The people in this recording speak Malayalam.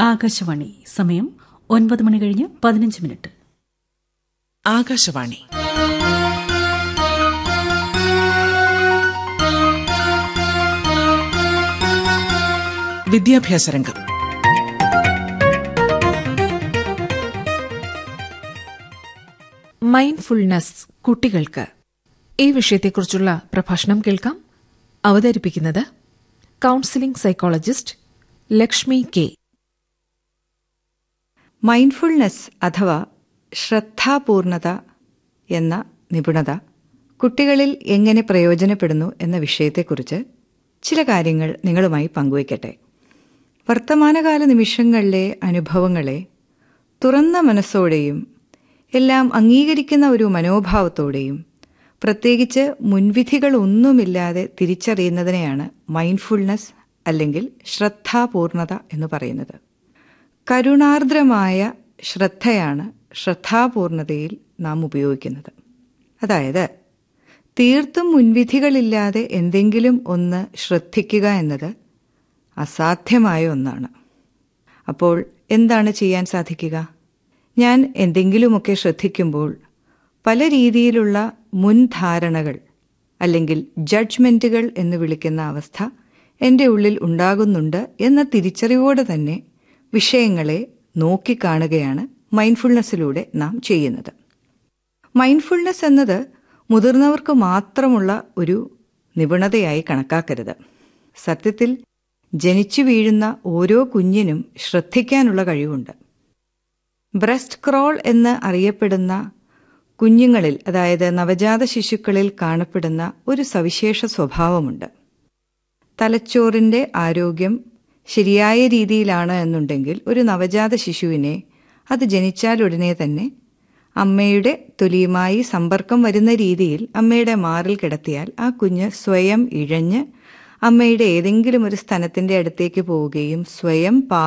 ആകാശവാണി സമയം ഒൻപത് മണി കഴിഞ്ഞ് പതിനഞ്ച് മിനിറ്റ് ആകാശവാണി വിദ്യാഭ്യാസ രംഗം മൈൻഡ്ഫുൾനെസ് കുട്ടികൾക്ക് ഈ വിഷയത്തെക്കുറിച്ചുള്ള പ്രഭാഷണം കേൾക്കാം അവതരിപ്പിക്കുന്നത് counselling psychologist Lakshmi K mindfulness അഥവാ ശ്രദ്ധാപൂർണത എന്ന നിപുണത കുട്ടികളിൽ എങ്ങനെ പ്രയോജനപ്പെടുന്നു എന്ന വിഷയത്തെക്കുറിച്ച് ചില കാര്യങ്ങൾ നിങ്ങളുമായി പങ്കുവയ്ക്കട്ടെ വർത്തമാനകാല നിമിഷങ്ങളിലെ അനുഭവങ്ങളെ തുറന്ന മനസ്സോടെയും എല്ലാം അംഗീകരിക്കുന്ന ഒരു മനോഭാവത്തോടെയും പ്രത്യേകിച്ച് മുൻവിധികളൊന്നുമില്ലാതെ തിരിച്ചറിയുന്നതിനെയാണ് മൈൻഡ്ഫുൾനെസ് അല്ലെങ്കിൽ ശ്രദ്ധാപൂർണത എന്ന് പറയുന്നത് കരുണാർദ്രമായ ശ്രദ്ധയാണ് ശ്രദ്ധാപൂർണതയിൽ നാം ഉപയോഗിക്കുന്നത് അതായത് തീർത്തും മുൻവിധികളില്ലാതെ എന്തെങ്കിലും ഒന്ന് ശ്രദ്ധിക്കുക എന്നത് അസാധ്യമായ ഒന്നാണ് അപ്പോൾ എന്താണ് ചെയ്യാൻ സാധിക്കുക ഞാൻ എന്തെങ്കിലുമൊക്കെ ശ്രദ്ധിക്കുമ്പോൾ പല രീതിയിലുള്ള മുൻധാരണകൾ അല്ലെങ്കിൽ ജഡ്ജ്മെന്റുകൾ എന്ന് വിളിക്കുന്ന അവസ്ഥ എൻ്റെ ഉള്ളിൽ ഉണ്ടാകുന്നുണ്ട് എന്ന തിരിച്ചറിവോടെ തന്നെ വിഷയങ്ങളെ നോക്കിക്കാണുകയാണ് മൈൻഡ്ഫുൾനെസ്സിലൂടെ നാം ചെയ്യുന്നത് മൈൻഡ്ഫുൾനെസ് എന്നത് മുതിർന്നവർക്ക് മാത്രമുള്ള ഒരു നിപുണതയായി കണക്കാക്കരുത് സത്യത്തിൽ ജനിച്ചു വീഴുന്ന ഓരോ കുഞ്ഞിനും ശ്രദ്ധിക്കാനുള്ള കഴിവുണ്ട് ബ്രസ്റ്റ് ക്രോൾ എന്ന് അറിയപ്പെടുന്ന കുഞ്ഞുങ്ങളിൽ അതായത് നവജാത ശിശുക്കളിൽ കാണപ്പെടുന്ന ഒരു സവിശേഷ സ്വഭാവമുണ്ട് തലച്ചോറിന്റെ ആരോഗ്യം ശരിയായ രീതിയിലാണ് എന്നുണ്ടെങ്കിൽ ഒരു നവജാത ശിശുവിനെ അത് ജനിച്ചാലുടനെ തന്നെ അമ്മയുടെ തൊലിയുമായി സമ്പർക്കം വരുന്ന രീതിയിൽ അമ്മയുടെ മാറിൽ കിടത്തിയാൽ ആ കുഞ്ഞ് സ്വയം ഇഴഞ്ഞ് അമ്മയുടെ ഏതെങ്കിലും ഒരു സ്ഥലത്തിന്റെ അടുത്തേക്ക് പോവുകയും സ്വയം പാ